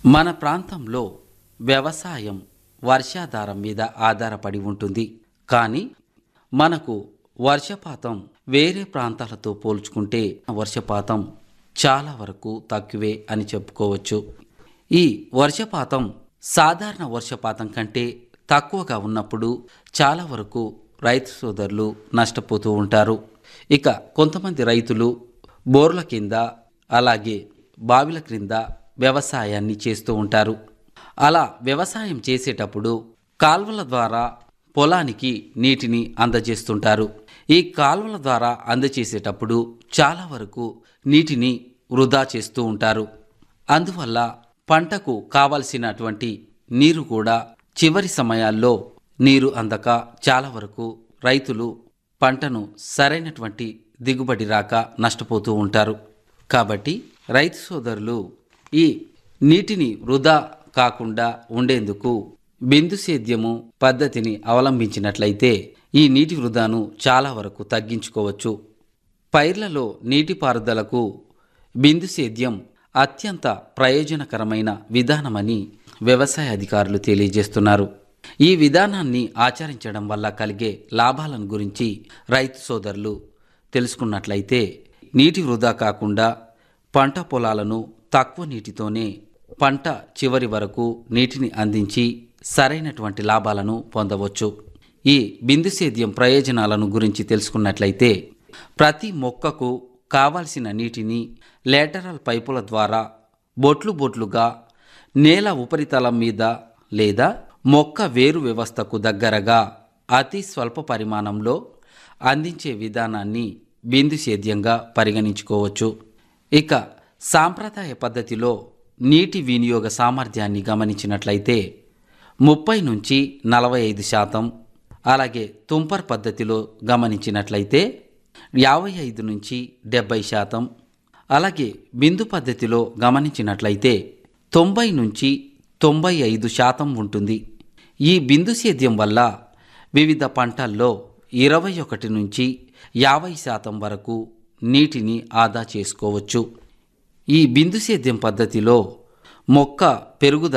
మన ప్రాంతంలో వ్యవసాయం వర్షాధారం మీద ఆధారపడి ఉంటుంది కానీ మనకు వర్షపాతం వేరే ప్రాంతాలతో పోల్చుకుంటే వర్షపాతం చాలా వరకు తక్కువే అని చెప్పుకోవచ్చు ఈ వర్షపాతం సాధారణ వర్షపాతం కంటే తక్కువగా ఉన్నప్పుడు చాలా వరకు రైతు సోదరులు నష్టపోతూ ఉంటారు ఇక కొంతమంది రైతులు బోర్ల కింద అలాగే బావిల క్రింద వ్యవసాయాన్ని చేస్తూ ఉంటారు అలా వ్యవసాయం చేసేటప్పుడు కాల్వల ద్వారా పొలానికి నీటిని అందజేస్తుంటారు ఈ కాల్వల ద్వారా అందజేసేటప్పుడు చాలా వరకు నీటిని వృధా చేస్తూ ఉంటారు అందువల్ల పంటకు కావలసినటువంటి నీరు కూడా చివరి సమయాల్లో నీరు అందక చాలా వరకు రైతులు పంటను సరైనటువంటి దిగుబడి రాక నష్టపోతూ ఉంటారు కాబట్టి రైతు సోదరులు ఈ నీటిని వృధా కాకుండా ఉండేందుకు బిందు సేద్యము పద్ధతిని అవలంబించినట్లయితే ఈ నీటి వృధాను చాలా వరకు తగ్గించుకోవచ్చు పైర్లలో నీటిపారుదలకు బిందు సేద్యం అత్యంత ప్రయోజనకరమైన విధానమని వ్యవసాయ అధికారులు తెలియజేస్తున్నారు ఈ విధానాన్ని ఆచరించడం వల్ల కలిగే లాభాలను గురించి రైతు సోదరులు తెలుసుకున్నట్లయితే నీటి వృధా కాకుండా పంట పొలాలను తక్కువ నీటితోనే పంట చివరి వరకు నీటిని అందించి సరైనటువంటి లాభాలను పొందవచ్చు ఈ బిందు సేద్యం ప్రయోజనాలను గురించి తెలుసుకున్నట్లయితే ప్రతి మొక్కకు కావలసిన నీటిని లేటరల్ పైపుల ద్వారా బొట్లు బొట్లుగా నేల ఉపరితలం మీద లేదా మొక్క వేరు వ్యవస్థకు దగ్గరగా అతి స్వల్ప పరిమాణంలో అందించే విధానాన్ని బిందు సేద్యంగా పరిగణించుకోవచ్చు ఇక సాంప్రదాయ పద్ధతిలో నీటి వినియోగ సామర్థ్యాన్ని గమనించినట్లయితే ముప్పై నుంచి నలభై ఐదు శాతం అలాగే తుంపర్ పద్ధతిలో గమనించినట్లయితే యాభై ఐదు నుంచి డెబ్బై శాతం అలాగే బిందు పద్ధతిలో గమనించినట్లయితే తొంభై నుంచి తొంభై ఐదు శాతం ఉంటుంది ఈ బిందు సేద్యం వల్ల వివిధ పంటల్లో ఇరవై ఒకటి నుంచి యాభై శాతం వరకు నీటిని ఆదా చేసుకోవచ్చు ఈ బిందు సేద్యం పద్ధతిలో మొక్క పెరుగుదల